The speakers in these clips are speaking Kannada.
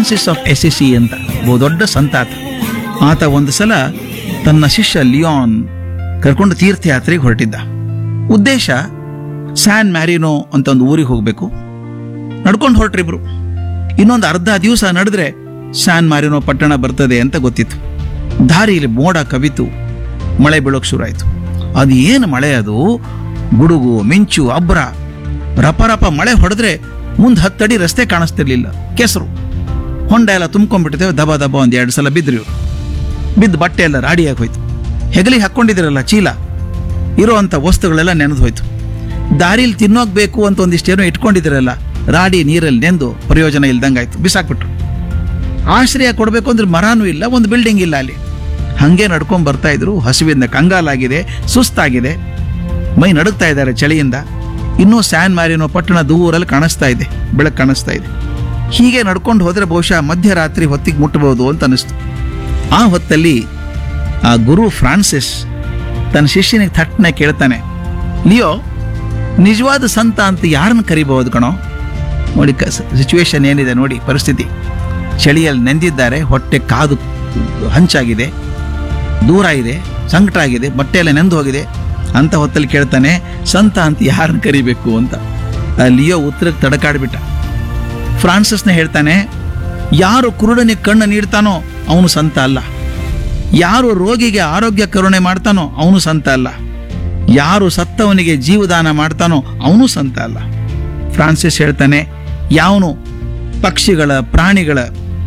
ಫ್ರಾನ್ಸಿಸ್ ಆಫ್ ಎಸಿಸಿ ಅಂತ ಬಹು ದೊಡ್ಡ ಸಂತಾತ ಆತ ಒಂದು ಸಲ ತನ್ನ ಶಿಷ್ಯ ಲಿಯಾನ್ ಕರ್ಕೊಂಡು ತೀರ್ಥಯಾತ್ರೆಗೆ ಹೊರಟಿದ್ದ ಉದ್ದೇಶ ಸ್ಯಾನ್ ಮ್ಯಾರಿನೋ ಅಂತ ಒಂದು ಊರಿಗೆ ಹೋಗಬೇಕು ನಡ್ಕೊಂಡು ಹೊರಟ್ರಿಬ್ರು ಇನ್ನೊಂದು ಅರ್ಧ ದಿವಸ ನಡೆದ್ರೆ ಸ್ಯಾನ್ ಮ್ಯಾರಿನೋ ಪಟ್ಟಣ ಬರ್ತದೆ ಅಂತ ಗೊತ್ತಿತ್ತು ದಾರಿಯಲ್ಲಿ ಮೋಡ ಕವಿತು ಮಳೆ ಬೀಳೋಕ್ ಶುರು ಆಯ್ತು ಅದು ಏನು ಮಳೆ ಅದು ಗುಡುಗು ಮಿಂಚು ಅಬ್ರ ರಪ ರಪ ಮಳೆ ಹೊಡೆದ್ರೆ ಮುಂದೆ ಹತ್ತಡಿ ರಸ್ತೆ ಕಾಣಿಸ್ತಿರ್ಲಿಲ್ಲ ಕೆಸರು ಹೊಂಡ ಎಲ್ಲ ತುಂಬ್ಕೊಂಡ್ಬಿಟ್ಟಿದ್ದೇವೆ ದಬ ದಬ ಒಂದ್ ಎರಡು ಸಲ ಬಿದ್ರಿ ಇವ್ರು ಬಿದ್ದು ಬಟ್ಟೆ ಎಲ್ಲ ರಾಡಿಯಾಗಿ ಹೋಯ್ತು ಹೆಗಲಿಗೆ ಹಾಕ್ಕೊಂಡಿದ್ದೀರಲ್ಲ ಚೀಲ ಇರೋವಂಥ ವಸ್ತುಗಳೆಲ್ಲ ನೆನೆದು ಹೋಯ್ತು ದಾರಿಲಿ ತಿನ್ನೋಗ್ಬೇಕು ಅಂತ ಒಂದಿಷ್ಟೇನೋ ಇಟ್ಕೊಂಡಿದ್ದೀರಲ್ಲ ರಾಡಿ ನೀರಲ್ಲಿ ನೆಂದು ಪ್ರಯೋಜನ ಇಲ್ದಂಗಾಯ್ತು ಬಿಸಾಕ್ಬಿಟ್ರು ಆಶ್ರಯ ಕೊಡಬೇಕು ಅಂದ್ರೆ ಮರಾನೂ ಇಲ್ಲ ಒಂದು ಬಿಲ್ಡಿಂಗ್ ಇಲ್ಲ ಅಲ್ಲಿ ಹಂಗೆ ನಡ್ಕೊಂಡ್ ಬರ್ತಾ ಇದ್ರು ಹಸುವಿಂದ ಕಂಗಾಲಾಗಿದೆ ಸುಸ್ತಾಗಿದೆ ಮೈ ನಡುಗ್ತಾ ಇದ್ದಾರೆ ಚಳಿಯಿಂದ ಇನ್ನೂ ಸ್ಯಾನ್ ಮ್ಯಾರಿನೋ ಪಟ್ಟಣ ದೂರಲ್ಲಿ ಕಾಣಿಸ್ತಾ ಇದೆ ಬೆಳಕು ಕಾಣಿಸ್ತಾ ಇದೆ ಹೀಗೆ ನಡ್ಕೊಂಡು ಹೋದ್ರೆ ಬಹುಶಃ ಮಧ್ಯರಾತ್ರಿ ಹೊತ್ತಿಗೆ ಮುಟ್ಟಬಹುದು ಅಂತ ಅನಿಸ್ತು ಆ ಹೊತ್ತಲ್ಲಿ ಆ ಗುರು ಫ್ರಾನ್ಸಿಸ್ ತನ್ನ ಶಿಷ್ಯನಿಗೆ ಥಟ್ನೆ ಕೇಳ್ತಾನೆ ಲಿಯೋ ನಿಜವಾದ ಸಂತ ಅಂತ ಯಾರನ್ನ ಕರಿಬಹುದು ಕಣೋ ನೋಡಿ ಸಿಚುವೇಶನ್ ಏನಿದೆ ನೋಡಿ ಪರಿಸ್ಥಿತಿ ಚಳಿಯಲ್ಲಿ ನೆಂದಿದ್ದಾರೆ ಹೊಟ್ಟೆ ಕಾದು ಹಂಚಾಗಿದೆ ದೂರ ಇದೆ ಸಂಕಟ ಆಗಿದೆ ಬಟ್ಟೆ ಎಲ್ಲ ನೆಂದು ಹೋಗಿದೆ ಅಂತ ಹೊತ್ತಲ್ಲಿ ಕೇಳ್ತಾನೆ ಸಂತ ಅಂತ ಯಾರನ್ನ ಕರಿಬೇಕು ಅಂತ ಆ ಲಿಯೋ ಉತ್ತರಕ್ಕೆ ತಡಕಾಡ್ಬಿಟ್ಟ ಫ್ರಾನ್ಸಿಸ್ನ ಹೇಳ್ತಾನೆ ಯಾರು ಕುರುಡನಿಗೆ ಕಣ್ಣು ನೀಡ್ತಾನೋ ಅವನು ಸಂತ ಅಲ್ಲ ಯಾರು ರೋಗಿಗೆ ಆರೋಗ್ಯ ಕರುಣೆ ಮಾಡ್ತಾನೋ ಅವನು ಸಂತ ಅಲ್ಲ ಯಾರು ಸತ್ತವನಿಗೆ ಜೀವದಾನ ಮಾಡ್ತಾನೋ ಅವನು ಸಂತ ಅಲ್ಲ ಫ್ರಾನ್ಸಿಸ್ ಹೇಳ್ತಾನೆ ಯಾವನು ಪಕ್ಷಿಗಳ ಪ್ರಾಣಿಗಳ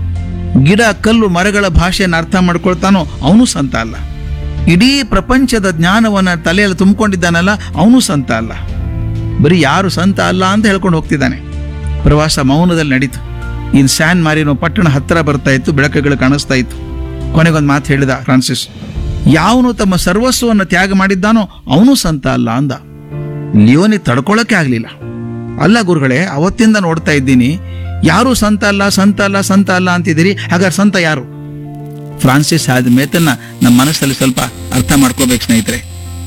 ಗಿಡ ಕಲ್ಲು ಮರಗಳ ಭಾಷೆಯನ್ನು ಅರ್ಥ ಮಾಡ್ಕೊಳ್ತಾನೋ ಅವನು ಸಂತ ಅಲ್ಲ ಇಡೀ ಪ್ರಪಂಚದ ಜ್ಞಾನವನ್ನ ತಲೆಯಲ್ಲಿ ತುಂಬಿಕೊಂಡಿದ್ದಾನಲ್ಲ ಅವನು ಸಂತ ಅಲ್ಲ ಬರೀ ಯಾರು ಸಂತ ಅಲ್ಲ ಅಂತ ಹೇಳ್ಕೊಂಡು ಹೋಗ್ತಿದ್ದಾನೆ ಪ್ರವಾಸ ಮೌನದಲ್ಲಿ ನಡೀತು ಇನ್ ಸ್ಯಾನ್ ಮಾರಿನೋ ಪಟ್ಟಣ ಹತ್ತಿರ ಬರ್ತಾ ಇತ್ತು ಬೆಳಕುಗಳು ಕಾಣಿಸ್ತಾ ಇತ್ತು ಕೊನೆಗೊಂದು ಮಾತು ಹೇಳಿದ ಫ್ರಾನ್ಸಿಸ್ ಯಾವನು ತಮ್ಮ ಸರ್ವಸ್ವವನ್ನು ತ್ಯಾಗ ಮಾಡಿದ್ದಾನೋ ಅವನು ಸಂತ ಅಲ್ಲ ಅಂದ ಲಿಯೋನಿ ತಡ್ಕೊಳ್ಳೋಕೆ ಆಗ್ಲಿಲ್ಲ ಅಲ್ಲ ಗುರುಗಳೇ ಅವತ್ತಿಂದ ನೋಡ್ತಾ ಇದ್ದೀನಿ ಯಾರು ಸಂತ ಅಲ್ಲ ಸಂತ ಅಲ್ಲ ಸಂತ ಅಲ್ಲ ಅಂತಿದ್ದೀರಿ ಹಾಗಾದ್ರೆ ಸಂತ ಯಾರು ಫ್ರಾನ್ಸಿಸ್ ಆದ ಮೇತನ್ನ ನಮ್ಮ ಮನಸ್ಸಲ್ಲಿ ಸ್ವಲ್ಪ ಅರ್ಥ ಮಾಡ್ಕೋಬೇಕು ಸ್ನೇಹಿತರೆ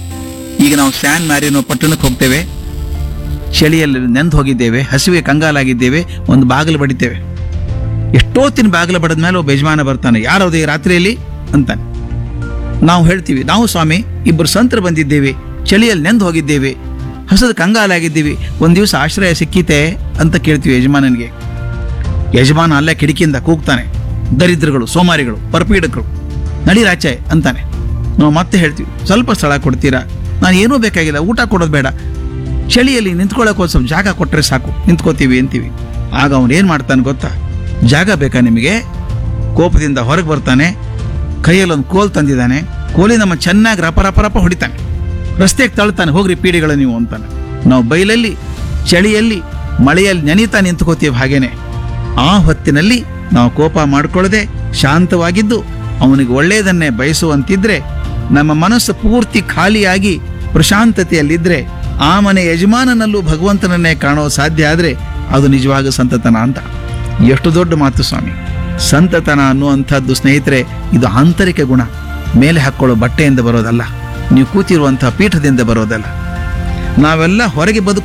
ಈಗ ನಾವು ಸ್ಯಾನ್ ಮ್ಯಾರಿನೋ ಪಟ್ಟಣಕ್ಕೆ ಹೋಗ್ತೇವೆ ಚಳಿಯಲ್ಲಿ ನೆಂದು ಹೋಗಿದ್ದೇವೆ ಹಸಿವೆ ಕಂಗಾಲಾಗಿದ್ದೇವೆ ಒಂದು ಬಾಗಿಲು ಬಡಿತೇವೆ ಎಷ್ಟೊತ್ತಿನ ಬಾಗಿಲು ಬಡದ ಮೇಲೆ ಒಬ್ಬ ಯಜಮಾನ ಬರ್ತಾನೆ ಯಾರದು ಈ ರಾತ್ರಿಯಲ್ಲಿ ಅಂತಾನೆ ನಾವು ಹೇಳ್ತೀವಿ ನಾವು ಸ್ವಾಮಿ ಇಬ್ಬರು ಸಂತರು ಬಂದಿದ್ದೇವೆ ಚಳಿಯಲ್ಲಿ ನೆಂದು ಹೋಗಿದ್ದೇವೆ ಹಸದ ಕಂಗಾಲಾಗಿದ್ದೀವಿ ಒಂದು ದಿವಸ ಆಶ್ರಯ ಸಿಕ್ಕಿತೆ ಅಂತ ಕೇಳ್ತೀವಿ ಯಜಮಾನನಿಗೆ ಯಜಮಾನ ಅಲ್ಲೇ ಕಿಟಕಿಯಿಂದ ಕೂಗ್ತಾನೆ ದರಿದ್ರಗಳು ಸೋಮಾರಿಗಳು ಪರಪೀಡಕರು ನಡೀರಾಚೆ ಅಂತಾನೆ ನಾವು ಮತ್ತೆ ಹೇಳ್ತೀವಿ ಸ್ವಲ್ಪ ಸ್ಥಳ ಕೊಡ್ತೀರಾ ನಾನು ಏನೂ ಬೇಕಾಗಿಲ್ಲ ಊಟ ಕೊಡೋದು ಬೇಡ ಚಳಿಯಲ್ಲಿ ನಿಂತ್ಕೊಳ್ಳೋಕೆ ಒಂದು ಸ್ವಲ್ಪ ಜಾಗ ಕೊಟ್ಟರೆ ಸಾಕು ನಿಂತ್ಕೋತೀವಿ ಅಂತೀವಿ ಆಗ ಅವನು ಏನು ಮಾಡ್ತಾನೆ ಗೊತ್ತಾ ಜಾಗ ಬೇಕಾ ನಿಮಗೆ ಕೋಪದಿಂದ ಹೊರಗೆ ಬರ್ತಾನೆ ಕೈಯಲ್ಲಿ ಒಂದು ಕೋಲ್ ತಂದಿದ್ದಾನೆ ಕೋಲಿ ನಮ್ಮ ಚೆನ್ನಾಗಿ ರಪ ರಪ ರಪ ಹೊಡಿತಾನೆ ರಸ್ತೆಗೆ ತಳ್ತಾನೆ ಹೋಗ್ರಿ ಪೀಡಿಗಳು ನೀವು ಅಂತಾನೆ ನಾವು ಬೈಲಲ್ಲಿ ಚಳಿಯಲ್ಲಿ ಮಳೆಯಲ್ಲಿ ನೆನೀತಾ ನಿಂತ್ಕೋತೀವಿ ಹಾಗೇನೆ ಆ ಹೊತ್ತಿನಲ್ಲಿ ನಾವು ಕೋಪ ಮಾಡ್ಕೊಳ್ಳದೆ ಶಾಂತವಾಗಿದ್ದು ಅವನಿಗೆ ಒಳ್ಳೆಯದನ್ನೇ ಬಯಸುವಂತಿದ್ರೆ ನಮ್ಮ ಮನಸ್ಸು ಪೂರ್ತಿ ಖಾಲಿಯಾಗಿ ಪ್ರಶಾಂತತೆಯಲ್ಲಿದ್ರೆ ಆ ಮನೆ ಯಜಮಾನನಲ್ಲೂ ಭಗವಂತನನ್ನೇ ಕಾಣೋ ಸಾಧ್ಯ ಆದ್ರೆ ಅದು ನಿಜವಾಗ ಸಂತತನ ಅಂತ ಎಷ್ಟು ದೊಡ್ಡ ಮಾತು ಸ್ವಾಮಿ ಸಂತತನ ಅನ್ನುವಂಥದ್ದು ಸ್ನೇಹಿತರೆ ಇದು ಆಂತರಿಕ ಗುಣ ಮೇಲೆ ಹಾಕೊಳ್ಳೋ ಬಟ್ಟೆಯಿಂದ ಬರೋದಲ್ಲ ನೀವು ಕೂತಿರುವಂತಹ ಪೀಠದಿಂದ ಬರೋದಲ್ಲ ನಾವೆಲ್ಲ ಹೊರಗೆ ಬದುಕು